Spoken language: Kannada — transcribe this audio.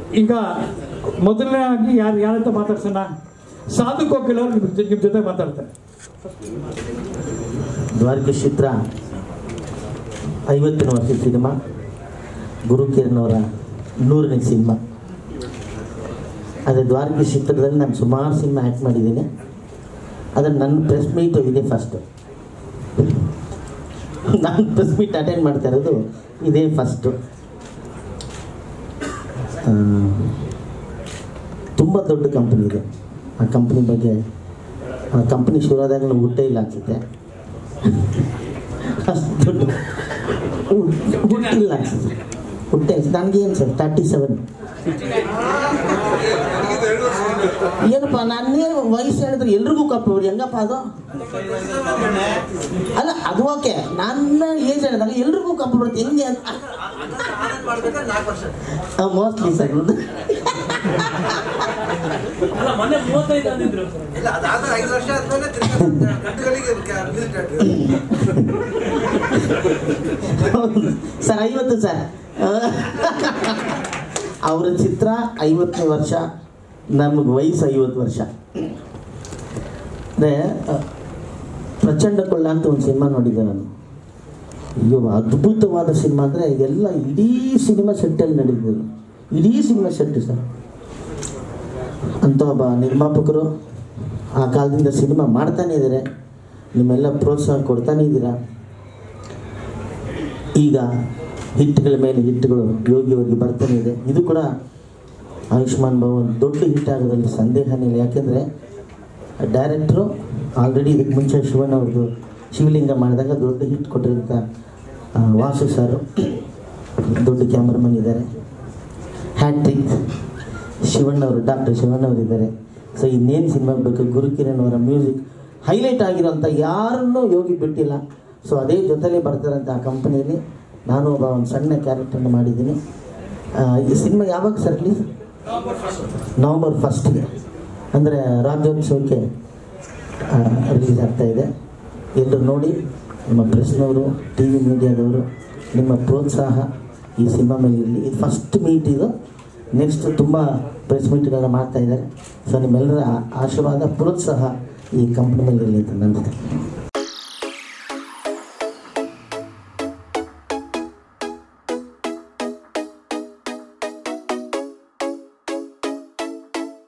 ಈಗ ಮೊದಲನೇದಾಗಿ ಯಾರು ಯಾರಂತ ಮಾತಾಡ್ಸೋಣ ಸಾಧು ಕೋಕಿಲ್ ಅವ್ರು ನಿಮ್ ಜೊ- ನಿಮ್ ಜೊತೆ ಮಾತಾಡ್ತಾರೆ ದ್ವಾರಕೆ ಚಿತ್ರ ಐವತ್ತನೇ ವರ್ಷದ ಸಿನಿಮಾ ಗುರುಕಿರಣ್ ಅವರ ನೂರನೇ ಸಿನಿಮಾ ಅದೇ ದ್ವಾರಕೆ ಚಿತ್ರದಲ್ಲಿ ನಾನು ಸುಮಾರು ಸಿನಿಮಾ ಆ್ಯಕ್ಟ್ ಮಾಡಿದ್ದೀನಿ ಅದನ್ನು ನನ್ನ ಪ್ರೆಸ್ ಮೀಟು ಇದೆ ಫಸ್ಟು ನಾನು ಪ್ರೆಸ್ ಮೀಟ್ ಅಟೆಂಡ್ ಮಾಡ್ತಾ ಇರೋದು ಇದೇ ಫಸ್ಟು ತುಂಬ ದೊಡ್ಡ ಕಂಪ್ನಿ ಇದೆ ಆ ಕಂಪ್ನಿ ಬಗ್ಗೆ ಆ ಕಂಪ್ನಿ ಶುರುವಾದಾಗ ನಾವು ಊಟ ಇಲ್ಲ ಅನ್ಸುತ್ತೆ ಅಷ್ಟು ದೊಡ್ಡ ಹುಟ್- ಹುಟ್ಟಿಲ್ಲ ಅನ್ಸುತ್ತೆ ಹುಟ್ಟೆ ನನಗೇನು ಸರ್ ತರ್ಟಿ ಸೆವೆನ್ ಏನಪ್ಪ ನಾನೇನು ವಯಸ್ಸು ಹೇಳಿದ್ರೆ ಎಲ್ರಿಗೂ ಕಪ್ಪು ಬಿಡಿ ಹೆಂಗಪ್ಪ ಅದು ಅಲ್ಲ ಅದು ಓಕೆ ನನ್ನ ಏಜ್ ಹೇಳಿದಾಗ ಎಲ್ರಿಗೂ ಕಪ್ಪು ಬಿಡುತ್ತೆ ಹೆಂಗೆ ಅಂತ ಮೋಸ್ಟ್ಲಿ ಸರ್ ಅಲ್ಲ ಮೊನ್ನೆ ಮೂವತ್ತೈದು ಅಂದಿದ್ರು ಇಲ್ಲ ಅದಾದ್ರೆ ಐದು ವರ್ಷ ಆದ್ಮೇಲೆ ತಿರ್ಗಾ ಗಂಟುಗಳಿಗೆ ಸರ್ ಐವತ್ತು ಸರ್ ಅವರ ಚಿತ್ರ ಐವತ್ತನೇ ವರ್ಷ ನಮಗೆ ವಯಸ್ಸು ಐವತ್ತು ವರ್ಷ ಅದೇ ಪ್ರಚಂಡ ಕೊಳ್ಳ ಅಂತ ಒಂದು ಸಿನಿಮಾ ನೋಡಿದ್ದೆ ನಾನು ಅಯ್ಯೋ ಅದ್ಭುತವಾದ ಸಿನಿಮಾ ಅಂದರೆ ಎಲ್ಲ ಇಡೀ ಸಿನಿಮಾ ಸೆಟ್ಟಲ್ಲಿ ನಡೀತಿದ್ರು ಇಡೀ ಸಿನಿಮಾ ಸೆಟ್ ಸರ್ ಅಂತ ಒಬ್ಬ ನಿರ್ಮಾಪಕರು ಆ ಕಾಲದಿಂದ ಸಿನಿಮಾ ಮಾಡ್ತಾನೆ ಇದ್ದಾರೆ ನಿಮ್ಮೆಲ್ಲ ಪ್ರೋತ್ಸಾಹ ಕೊಡ್ತಾನೆ ಇದ್ದೀರಾ ಈಗ ಹಿಟ್ಗಳ ಮೇಲೆ ಹಿಟ್ಗಳು ಯೋಗಿ ಅವ್ರಿಗೆ ಬರ್ತಾನೆ ಇದೆ ಇದು ಕೂಡ ಆಯುಷ್ಮಾನ್ ಭವನ್ ದೊಡ್ಡ ಹಿಟ್ ಆಗೋದ್ರಲ್ಲಿ ಸಂದೇಹನೇ ಇಲ್ಲ ಯಾಕೆಂದರೆ ಡೈರೆಕ್ಟ್ರು ಆಲ್ರೆಡಿ ಇದಕ್ಕೆ ಮುಂಚೆ ಶಿವಣ್ಣ ಅವ್ರದ್ದು ಶಿವಲಿಂಗ ಮಾಡಿದಾಗ ದೊಡ್ಡ ಹಿಟ್ ಕೊಟ್ಟಿರೋಂಥ ಆ, ವಾಸು ಸರ್ ದೊಡ್ಡ ಕ್ಯಾಮ್ರಾಮನ್ ಇದ್ದಾರೆ ಹ್ಯಾಟ್ರಿಕ್ ಶಿವಣ್ಣ ಅವರು ಡಾಕ್ಟರ್ ಶಿವಣ್ಣ ಅವರು ಇದ್ದಾರೆ ಸೊ ಇನ್ನೇನು ಸಿನಿಮಾ ಬೇಕು ಗುರುಕಿರಣ್ ಅವರ ಮ್ಯೂಸಿಕ್ ಹೈಲೈಟ್ ಆಗಿರೋಂಥ ಯಾರನ್ನೂ ಯೋಗಿ ಬಿಟ್ಟಿಲ್ಲ ಸೊ ಅದೇ ಜೊತೆಲೇ ಬರ್ತಾರಂಥ ಆ ಕಂಪನಿಯಲ್ಲಿ ನಾನು ಒಬ್ಬ ಒಂದು ಸಣ್ಣ ಕ್ಯಾರೆಕ್ಟರ್ನ ಮಾಡಿದ್ದೀನಿ ಆ, ಈ ಸಿನಿಮಾ ಯಾವಾಗ ಸರ್ ರಿಲೀಸ್ ನವಂಬರ್ ಫಸ್ಟ್ಗೆ ಅಂದರೆ ರಾಜ್ಯೋತ್ಸವಕ್ಕೆ ರಿಲೀಸ್ ಆಗ್ತಾ ಇದೆ ಎಲ್ಲರೂ ನೋಡಿ ನಿಮ್ಮ ಪ್ರೆಸ್ನವರು ಟಿ ವಿ ಮೀಡಿಯಾದವರು ನಿಮ್ಮ ಪ್ರೋತ್ಸಾಹ ಈ ಸಿನಿಮಾ ಮೇಲೆ ಇರಲಿ ಇದು ಫಸ್ಟ್ ಮೀಟ್ ಇದು ನೆಕ್ಸ್ಟ್ ತುಂಬ ಪ್ರೆಸ್ ಮೀಟ್ಗಳನ್ನ ಮಾಡ್ತಾ ಇದ್ದಾರೆ ಸೊ ನಿಮ್ಮೆಲ್ಲರ ಆ- ಆಶೀರ್ವಾದ ಪ್ರೋತ್ಸಾಹ ಈ ಕಂಪ್ನಿ ಮೇಲೆ ಇರಲಿ ಅಂತ ನಂಬಿದೆ